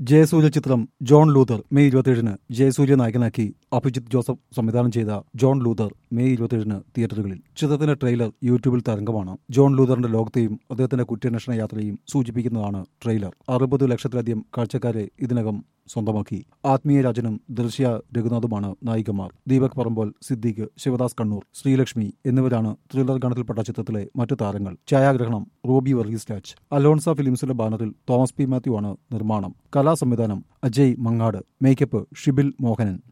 ജയസൂര്യ ചിത്രം John Luther May ഇരുപത്തിയേഴിന് ജയസൂര്യ നായകനാക്കി അഭിജിത്ത് ജോസഫ് സംവിധാനം ചെയ്ത ജോൺ ലൂതർ മെയ് ഇരുപത്തിയേഴിന് തിയേറ്ററുകളിൽ ചിത്രത്തിന്റെ ട്രെയിലർ യൂട്യൂബിൽ തരംഗമാണ് ജോൺ ലൂതറിന്റെ ലോകത്തെയും അദ്ദേഹത്തിന്റെ കുറ്റാന്വേഷണ യാത്രയും സൂചിപ്പിക്കുന്നതാണ് ട്രെയിലർ അറുപത് ലക്ഷത്തിലധികം കാഴ്ചക്കാരെ ഇതിനകം സ്വന്തമാക്കി ആത്മീയ രാജനും ദൃശ്യ രഘുനാഥുമാണ് നായികമാർ ദീപക് പറമ്പോൾ സിദ്ദീഖ് ശിവദാസ് കണ്ണൂർ ശ്രീലക്ഷ്മി എന്നിവരാണ് ത്രില്ലർ ഗണത്തിൽപ്പെട്ട ചിത്രത്തിലെ മറ്റു താരങ്ങൾ ഛായാഗ്രഹണം റോബി വർഗീസ് രാജ് അലോൺസ ഫിലിംസിന്റെ ബാനറിൽ തോമസ് പി മാത്യു ആണ് നിർമ്മാണം കലാസംവിധാനം അജയ് മങ്ങാട് മേക്കപ്പ് ഷിബിൽ മോഹനൻ